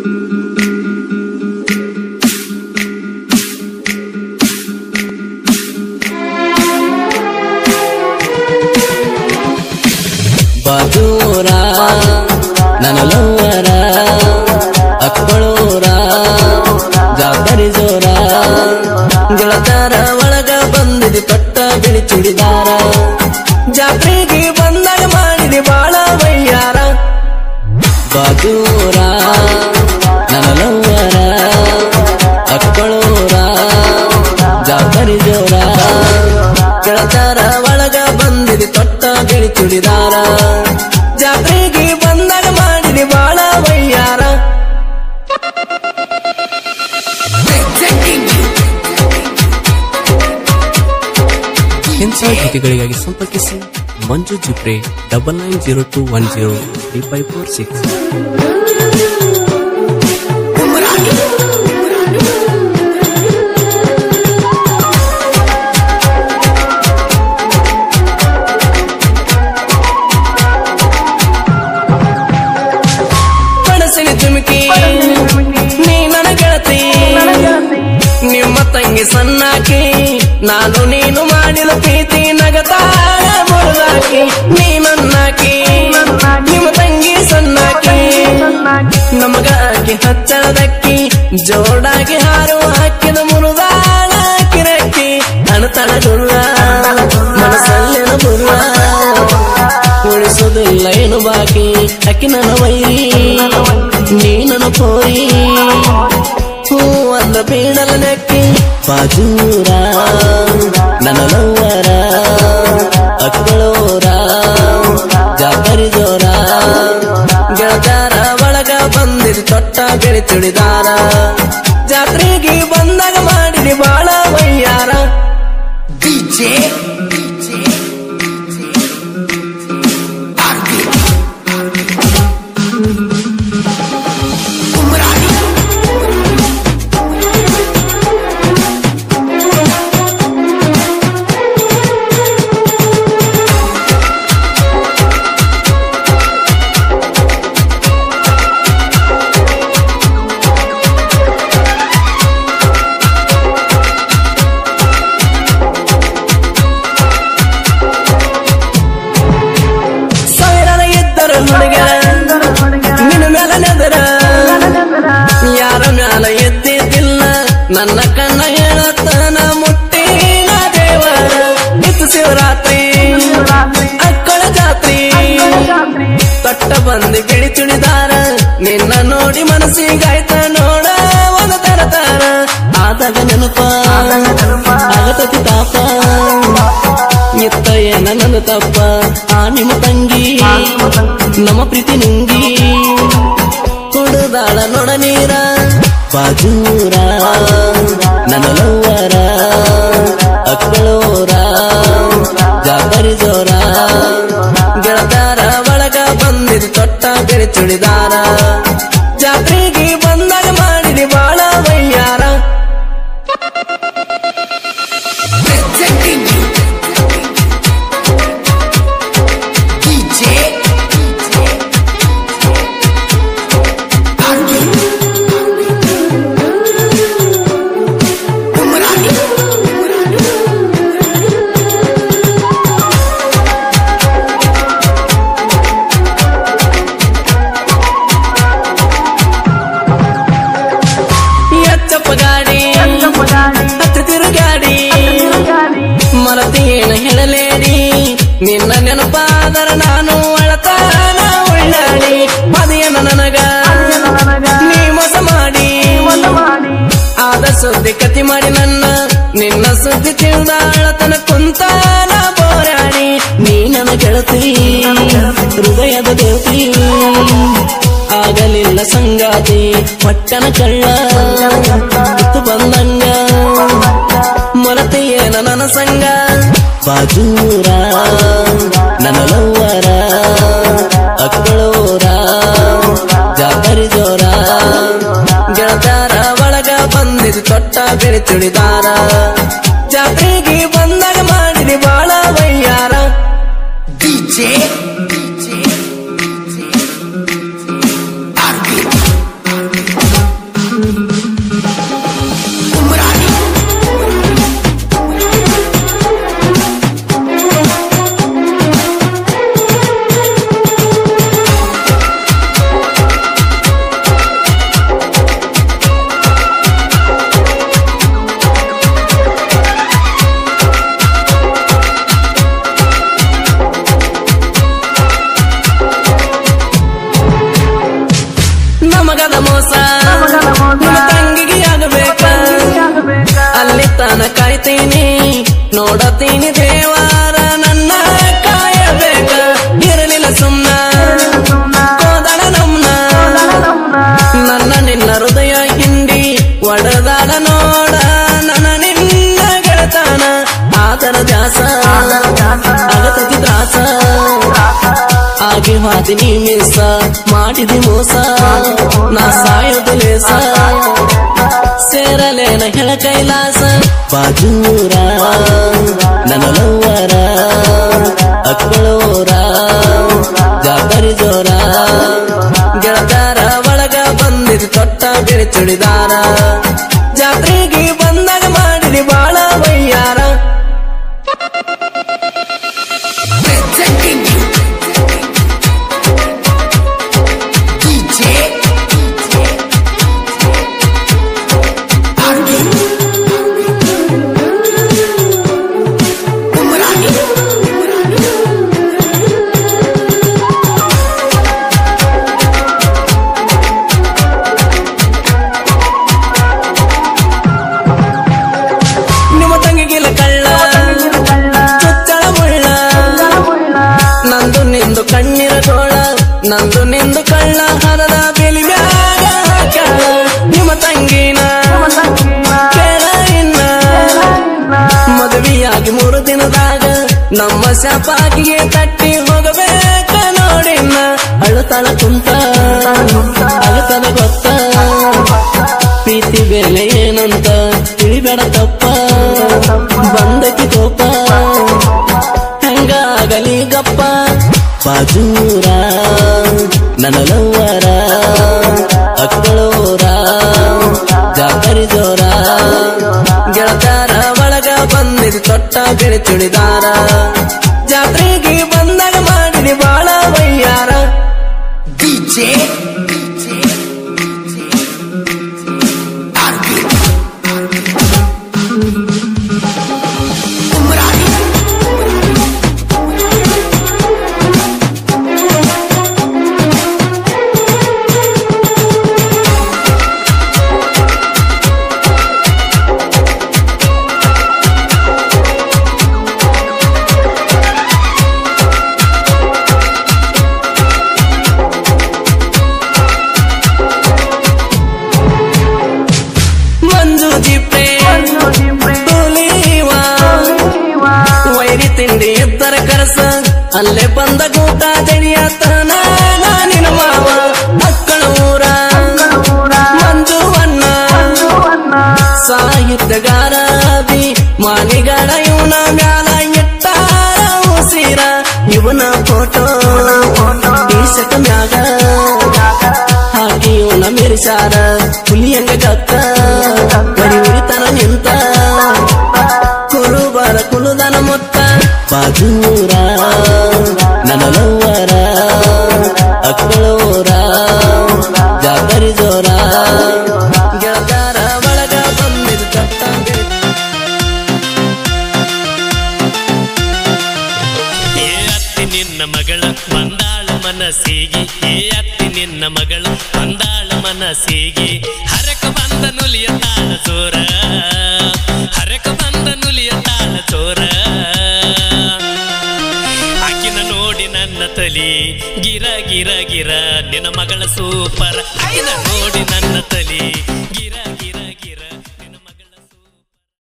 ಬಾಜೂರ ನನ್ನ ಲವ್ವರ ಅಕ್ಕಳೂರ ಜಾತರಿ ಜೋರ ಗೆಳತಾರ ಒಳಗ ಬಂದಿದೆ ತೊಟ್ಟ ಬಿಳಿ ಚುಡಿದಾರ ಜಾತ್ರೆಗೆ ಬಂದಾಗ ಮಾಡಿದೆ ಬಾಳ ವಯ್ಯಾರ ಬಾಜೂರ ನನ್ನ ಲವ್ವರ ಅಕ್ಕಳೂರ ಜಾತರಿ ಜೋರ ಗೆಳತಾರ ಒಳಗ ಬಂದಿದೆ ತೊಟ್ಟ ಬಿಳಿ ಚುಡಿದಾರ ಜಾತ್ರೆಗೆ ಬಂದಾಗ ಮಾಡಿದೆ ಬಾಳ ವಯ್ಯಾರ ಹಿಂಸಾ ಗೀತೆಗಳಿಗಾಗಿ ಸಂಪರ್ಕಿಸಿ ಮಂಜು ಜಿಪ್ರೆ double nine zero two one zero three five four six ಪಡಸಿನ ತುಮಕಿ ನೀ ನನ್ನ ಗೆಳತಿ ನಿಮ್ಮ ತಂಗಿ ಸಣ್ಣಾಕಿ ನಾನು ನೀನು ಮಾಡಿದ ಪ್ರೀತಿ ನಗತಾಳ ಮುರುಗಾಕಿ ನೀ ನನ್ನಾಕಿ ನಿಮ್ಮ ತಂಗಿ ಸಣ್ಣಾಕಿ ನಮಗ ಆಕಿ ಹಚ್ಚಳದಕ್ಕಿ ಜೋಡಾಗಿ ಹಾರು ಹಾಕಿದ ಮುರುದಾಳ ಕಿರಕ್ಕಿ ಅಣತಳ ಗುಲ್ಲ ಮನಸ್ಸಲ್ಲಿನ ಬುಲ್ಲ ಉಳಿಸೋದಿಲ್ಲ ಏನು ಬಾಕಿ ಅಕ್ಕಿ ನನ್ನ ವೈರಿ ನೀ ನನ್ನ ಪೋರಿ ಹೂ ಅಂದ ಬೀಳಲ ನೆಕ್ಕಿ ಬಾಜೂರ ನನ್ನ ಲವ್ವರ ಅಕ್ಕಳೋರ ಜಾತರಿ ಜೋರ ಗೆಳತಾರ ಒಳಗ ಬಂದಿದ್ ತೊಟ್ಟ ಬೆಳಿ ತುಳಿದಾರ ಜಾತ್ರೆಗೆ ಬಂದಾಗ ಮಾಡಿದಿ ಬಾಳ ವಯ್ಯಾರ ಸಾವಿರಾರ ಇದ್ದರ ಹುಡುಗರ ನಿನ್ನ ಮ್ಯಾಲ ನೆದರ ಯಾರ ಮ್ಯಾಲ ಎದ್ದಿದ್ದಿಲ್ಲ ನನ್ನ ಕಣ್ಣ ಹೇಳತನ ಮುಟ್ಟಿನ ದೇವರ ಇತ್ತು ಶಿವರಾತ್ರಿ ಅಕ್ಕಳ ಜಾತ್ರಿ ತೊಟ್ಟ ಬಂದು ಬಿಳಿ ತುಳಿದಾರ ನಿನ್ನ ನೋಡಿ ಮನಸ್ಸಿಗಾಯ್ತ ನೋಡ ಒಂದು ತರತಾರ ಆದಾಗ ನೆನಪ ಆಗತತಿ ತಾಪ ಇತ್ತ ಏನ ನನ್ನ ತಪ್ಪ ಆ ನಿಮ್ಮ ತಂಗಿ ನಮ್ಮ ಪ್ರೀತಿ ನುಂಗಿ ಕೊಡುದಾಳ ನೋಡ ನೀರ ಬಾಜೂರ ನನ್ನ ಲವ್ವರ ಅಕ್ಕಳೋರ ಜಾತರಿ ಜೋರ ಗೆಳತಾರ ಒಳಗ ಬಂದಿದ್ ತೊಟ್ಟ ಬೆಳಿ ತುಳಿದಾರ ಜಾತ್ರೆಗೆ ಬಂದಾಗ ಮಾಡಿದಿ ಬಾಳ ವಯ್ಯಾರ ಎಚ್ಚಪ್ಪ ಗಾಡಿ ಹತ್ತು ತಿರುಗಾಡಿ ಮರತಿ ಏನ ಹೇಳಲೇಡಿ ನಿನ್ನ ನೆನಪಾದರ ನಾನು ಅಳತಾನ ಉಳ್ಳಾಡಿ ಮದಿಯನ ನನಗ ನೀ ಮೋಸ ಮಾಡಿ ಆದ ಸುದ್ದಿ ಕತಿ ಮಾಡಿ ನನ್ನ ನಿನ್ನ ಸುದ್ದಿ ತಿಳಿದ ಅಳತನ ಕುಂತಾನ ಬೋರಾಡಿ ನೀ ನನ್ನ ಗೆಳತಿ ಹೃದಯದ ದೇವತಿ ಆಗಲಿಲ್ಲ ಸಂಗಾತಿ ಪಟ್ಟಣ ಕಳ್ಳ ಇತ್ತು ಬಂದಂಗ ಮೊರತೆಯೇನ ನನ್ನ ಸಂಗ ಬಾಜೂರ ನನ್ನ ಲವ್ವರ ಅಕ್ಕಳೋರ ಜಾತರಿ ಜೋರ ಗೆಳತಾರ ಒಳಗ ಬಂದಿದ್ ತೊಟ್ಟ ಬೆಳಿ ತುಳಿದಾರ ಜಾತ್ರೆಗೆ ಬಂದಾಗ ಮಾಡಿದಿ ಬಾಳ ವಯ್ಯಾರ DJ ನಮಗದ ಮೋಸ ನಿಮ್ಮ ತಂಗಿಗೆ ಆಗಬೇಕ ಅಲ್ಲಿ ತನ ಕಾಯ್ತೀನಿ ನೋಡತೀನಿ ದೇವಾರ ನನ್ನ ಕಾಯಬೇಕ ಇರಲಿಲ್ಲ ಸುಮ್ನ ಕೋದಳ ನಮ್ನ ನನ್ನ ನಿನ್ನ ಹೃದಯ ಹಿಂಡಿ ಒಡದಾಡ ನೋಡ ನನ್ನ ನಿನ್ನ ಗೆಳತನ ಆದರ ದಾಸ ಆಗತತಿ ದಾಸ ಆಗಿ ಹಾದಿನಿ ಮಿಸ ಮಾಡಿದಿ ಮೋಸ ನಾ ಸಾಯೋದು ಲೇಸ ಸೇರಲೇನ ಹೆಳ ಕೈಲಾಸ ಬಾಜೂರ ನನ್ನ ಲವ್ವರ ಅಕ್ಕಳೋರ ಜಾಬರಿ ಜೋರ ಗೆಳತಾರ ಒಳಗ ಬಂದಿದ್ ತೊಟ್ಟ ಬಿಳಿ ಚುಡಿದಾರ ಜಾತ್ರೆಗೆ ಬಂದಾಗ ಮಾಡಿದಿ ಬಾಳ ವಯ್ಯಾರ Presenting you DJ Arvind Umrani ನಿಮ್ಮ ತಂಗಿಗಿಲ್ಲ ಕಳ್ಳ ಚುಚ್ಚಳ ಮುಳ್ಳ ನಂದು ನಿಂದು ಕಣ್ಣಿರ ಜೋಳ ನಂದು ನಿಂದು ಕಳ್ಳ ಹರದ ಬೆಲಿ ಮ್ಯಾಗ ಹಾಕ್ಯಾಳ. ನಿಮ್ಮ ತಂಗಿನ ಕೇಳ ಇನ್ನ ಮದುವೆಯಾಗಿ ಮೂರು ದಿನದಾಗ ನಮ್ಮ ಶಾಪಾಕಿಗೆ ತಟ್ಟಿ ಹೋಗಬೇಕ ನೋಡಿನ್ನ ಅಳುತ್ತಾಳ ಕುಂತ ಅಳುತ್ತದ ಗೊತ್ತ ಪ್ರೀತಿ ಬೆಲೆ ಏನಂತ ತಿಳಿಬೇಡ ತಪ್ಪ ಬಂದಕ್ಕೆ ಕೋಪ ಹೆಂಗಾಗಲಿ ಗಪ್ಪ ಬಾಜೂರ ನನ್ನ ಲವ್ವರ ಅಕ್ಕಳೋರ ಜಾತರಿ ಜೋರ ಗೆಳತಾರ ಒಳಗ ಬಂದಿದ್ ತೊಟ್ಟ ಬಿಳಿ ಚುಡಿದಾರ ಜಾತ್ರೆಗೆ ಬಂದಾಗ ಮಾಡಿದಿ ಬಾಳ ವಯ್ಯಾರ DJ Arvind Umrani ಮಂಜು ಜಿಪ್ಪೆ ತುಲಿವ ವೈರಿ ತಿಂಡಿ ಎತ್ತರ ಕರಸ ಅಲ್ಲೇ ಬಂದ ಗೂಟ ಜಡಿಯತನ ನಿನ ಮಾವ ಮಕ್ಕಳ ಊರ ಮಂಜುವನ್ನ ಸಾಹಿತ್ಯಗಾರದಿ ಮಾನಿಗಳ ಇವನ ಮ್ಯಾಲ ಇಟ್ಟಾರ ಉಸಿರ ಇವನ ಫೋಟೋ ಟೀಶರ್ಟ್ ಮ್ಯಾಗ ಹಾಕಿ ಇವನ ಮೆರಿಸಾರ ಹುಲಿಯಂಗ ಕತ್ತ ಬರಿ ಉರಿತನ ನಿಂತ ಕುರುಬರ ಕುಲುದನ ಮೊತ್ತ ಬಾಜೂರ ನನ್ನ ಲವ್ವರ ಅಕ್ಕಳೋರ ಜಾಬರಿ ಜೋರ ಗೆಳತಾರ ಒಳಗ ಬಂದಿದ್ ಕಟ್ಟ ಏ ಅತ್ತಿ ನಿನ್ನ ಮಗಳ ಬಂದಾಳ ಮನಸ್ಸಿಗೆ ಏ ಅತ್ತಿ ನಿನ್ನ ಮಗಳು ಬಂದಾಳ ಮನಸ್ಸಿಗೆ ಹರಕ ಬಂದ ನುಲಿಯ ತಾಳ ಚೋರ ಹರಕ ಬಂದ ನುಲಿಯ ತಾಳ ಚೋರ ಆಕಿನ ನೋಡಿ ನನ್ನ ತಲಿ ಗಿರ ಗಿರ ಗಿರ ನಿನ್ನ ಮಗಳ ಸೂಪರ್ ಆಕಿನ ನೋಡಿ ನನ್ನ ತಲಿ ಗಿರ